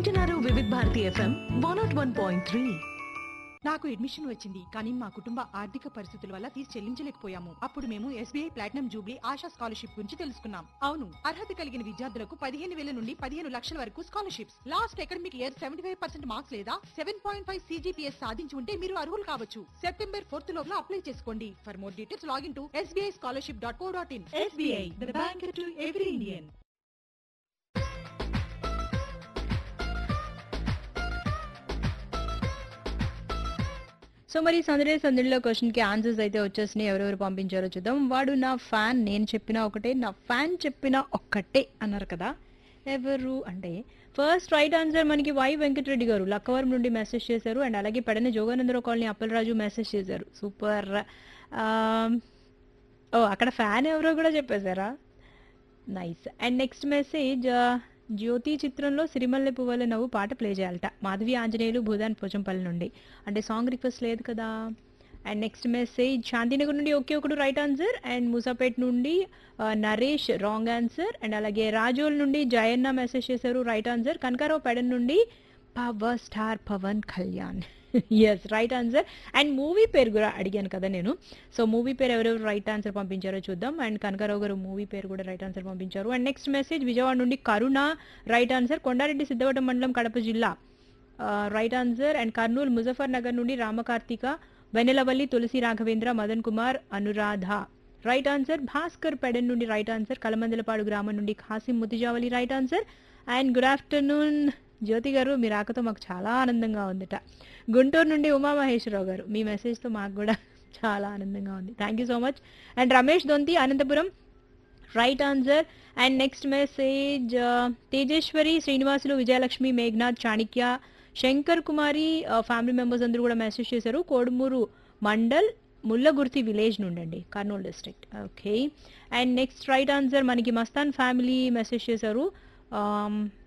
వింటున్నారు Vividh Bharati FM one naught one point three నాకు admission వచ్చింది కానీ మా కుటుంబ ఆర్థిక పరిస్థితుల వల్ల ఫీజు చెల్లించలేకపోయాము అప్పుడు మేము SBI platinum jubilee Asha scholarship గురించి తెలుసుకున్నాం అవును అర్హత కలిగిన విద్యార్థులకు పదిహేను వేల నుండి పదిహేను లక్షల వరకు scholarships last academic year seventy five percent marks లేదా సెవెన్ పాయింట్ ఫైవ్ సీజీపీఎస్ సాధించి ఉంటే మీరు అర్హులు కావచ్చు సెప్టెంబర్ ఫోర్త్ లోపల అప్లై చేసుకోండి for more details login to SBI scholarship dot co dot in SBI the bank to every Indian so మరి సందడే సందడిలో క్వశ్చన్కి ఆన్సర్స్ అయితే వచ్చేసినాయి ఎవరెవరు పంపించారో చూద్దాం వాడు నా ఫ్యాన్ నేను చెప్పిన ఒకటే నా ఫ్యాన్ చెప్పిన ఒక్కటే అన్నారు కదా ఎవరు అంటే ఫస్ట్ రైట్ ఆన్సర్ మనకి వై వెంకటరెడ్డి గారు లక్కవరం నుండి మెసేజ్ చేశారు అండ్ అలాగే పెడన జోగానందరావు కాలనీ అప్పలరాజు మెసేజ్ చేశారు సూపర్ ఓ అక్కడ ఫ్యాన్ ఎవరో కూడా చెప్పేశారా nice and next message Jyothi చిత్రంలో సిరిమల్లె పువ్వుల నవ్వు పాట ప్లే చేయాలట మాధవి ఆంజనేయులు భూదాన్ పోచంపల్లి నుండి అంటే సాంగ్ రిక్వెస్ట్ లేదు కదా అండ్ నెక్స్ట్ మెసేజ్ శాంతినగర్ నుండి ఒకే ఒకడు రైట్ ఆన్సర్ అండ్ మూసాపేట్ నుండి ఆ, నరేష్ రాంగ్ ఆన్సర్ అండ్ అలాగే రాజోల్ నుండి జయన్న మెసేజ్ చేశారు రైట్ ఆన్సర్ కనకారావు పెడన్ నుండి power star Pawan Kalyan yes right answer and movie పేరు కూడా అడిగాను కదా నేను సో మూవీ పేరు ఎవరెవరు రైట్ ఆన్సర్ పంపించారో చూద్దాం అండ్ కనకారావు గారు మూవీ పేరు కూడా రైట్ ఆన్సర్ పంపించారు అండ్ నెక్స్ట్ మెసేజ్ విజయవాడ నుండి కరుణ రైట్ ఆన్సర్ కొండారెడ్డి సిద్ధవటం మండలం కడప జిల్లా right answer and Kurnool Muzaffarnagar నుండి రామకార్తిక వెన్నెలవల్లి తులసి రాఘవేంద్ర మదన్ కుమార్ అనురాధ రైట్ ఆన్సర్ భాస్కర్ పెడన్ నుండి రైట్ ఆన్సర్ కలమందలపాడు గ్రామం నుండి Khasim Mutijavali right answer and good afternoon Jyothi గారు మీ రాకతో మాకు చాలా ఆనందంగా ఉందిట గుంటూరు నుండి ఉమామహేశ్వరరావు గారు మీ మెసేజ్తో మాకు కూడా చాలా ఆనందంగా ఉంది thank you so much and Ramesh Donthi Anantapuram right answer and next message Tejeswari Srinivasulu Vijayalakshmi Meghanath Chanikya Shankar Kumari family members అందరూ కూడా మెసేజ్ చేశారు కోడుమూరు మండల్ ముల్లగుర్తి విలేజ్ నుండండి Kurnool district okay and next right answer మనకి మస్తాన్ ఫ్యామిలీ మెసేజ్ చేశారు